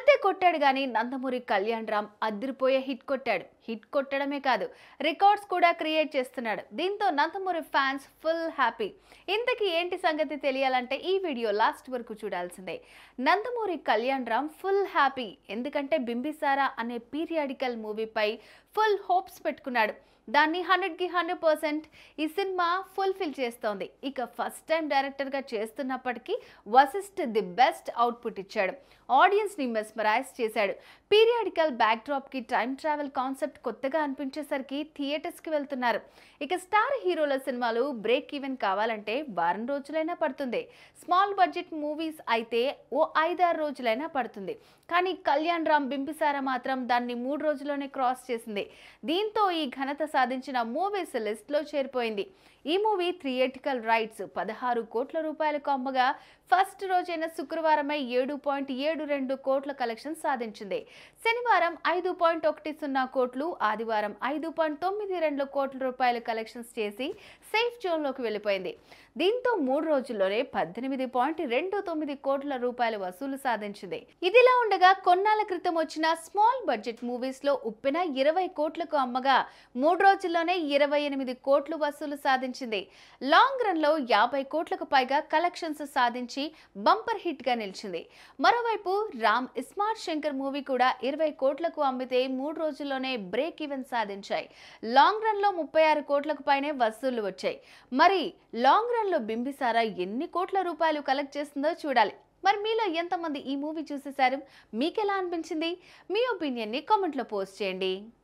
కొడితే కొట్టాడు కానీ నందమూరి కళ్యాణ్ రామ్ అదిరిపోయే హిట్ కొట్టాడు హిట్ కొట్టడమే కాదు రికార్డ్స్ కూడా క్రియేట్ చేస్తున్నాడు దీంతో నందమూరి ఫ్యాన్స్ ఫుల్ హ్యాపీ ఇంతకీ ఏంటి సంగతి తెలియాలంటే ఈ వీడియో లాస్ట్ వరకు చూడాల్సిందే నందమూరి కళ్యాణ్ రామ్ ఫుల్ హ్యాపీ ఎందుకంటే బింబిసారా అనే పీరియాడికల్ మూవీపై ఫుల్ హోప్స్ పెట్టుకున్నాడు దాన్ని హండ్రెడ్కి హండ్రెడ్ పర్సెంట్ ఈ సినిమా ఫుల్ఫిల్ చేస్తోంది ఇక ఫస్ట్ టైం డైరెక్టర్గా చేస్తున్నప్పటికీ వశిష్ఠ్ ది బెస్ట్ అవుట్పుట్ ఇచ్చాడు ఆడియన్స్ని మెస్మరైజ్ చేశాడు పీరియాడికల్ బ్యాక్డ్రాప్కి టైం ట్రావెల్ కాన్సెప్ట్ కొత్తగా అనిపించేసరికి థియేటర్స్కి వెళ్తున్నారు ఇక స్టార్ హీరోల సినిమాలు బ్రేక్ ఈవెన్ కావాలంటే వారం రోజులైనా పడుతుంది స్మాల్ బడ్జెట్ మూవీస్ అయితే ఓ ఐదారు రోజులైనా పడుతుంది కానీ కళ్యాణ్ రామ్ బింబిసార మాత్రం దాన్ని మూడు రోజుల్లోనే క్రాస్ చేసింది దీంతో ఈ ఘనత సాధించిన మూవీస్ లిస్ట్లో చేరిపోయింది ఈ మూవీ థియేటికల్ రైట్స్ పదహారు కోట్ల రూపాయలకు అమ్మగా ఫస్ట్ రోజైన శుక్రవారమై ఏడు పాయింట్ ఏడు రెండు కోట్ల కలెక్షన్ సాధించింది శనివారం ఐదు పాయింట్ ఒకటి సున్నా కోట్లు ఆదివారం ఐదు పాయింట్ తొమ్మిది రెండు కోట్ల రూపాయల కలెక్షన్స్ చేసి సేఫ్ జోన్లోకి వెళ్ళిపోయింది దీంతో మూడు రోజుల్లోనే పద్దెనిమిది పాయింట్ రెండు తొమ్మిది కోట్ల రూపాయల వసూలు సాధించింది ఇదిలా ఉండగా కొన్నాళ్ళ క్రితం వచ్చిన స్మాల్ బడ్జెట్ మూవీస్ లో ఉప్పెన ఇరవై కోట్లకు అమ్మగా మూడు రోజుల్లోనే ఇరవై ఎనిమిది కోట్లు వసూలు సాధించింది లాంగ్ రన్ లో యాభై కోట్లకు పైగా కలెక్షన్స్ సాధించి బంపర్ హిట్ గా నిలిచింది మరోవైపు రామ్ స్మార్ట్ శంకర్ మూవీ కూడా ఇరవై కోట్లకు అమ్మితే మూడు రోజుల్లోనే బ్రేక్ ఈవెన్ సాధించాయి లాంగ్ రన్ లో ముప్పై ఆరు కోట్లకు పైనే వసూళ్లు వచ్చాయి మరి లాంగ్ రన్ లో బింబిసారా ఎన్ని కోట్ల రూపాయలు కలెక్ట్ చేస్తుందో చూడాలి మరి మీలో ఎంతమంది ఈ మూవీ చూసేశారు మీకు ఎలా అనిపించింది మీ ఒపీనియన్ని కామెంట్లో పోస్ట్ చేయండి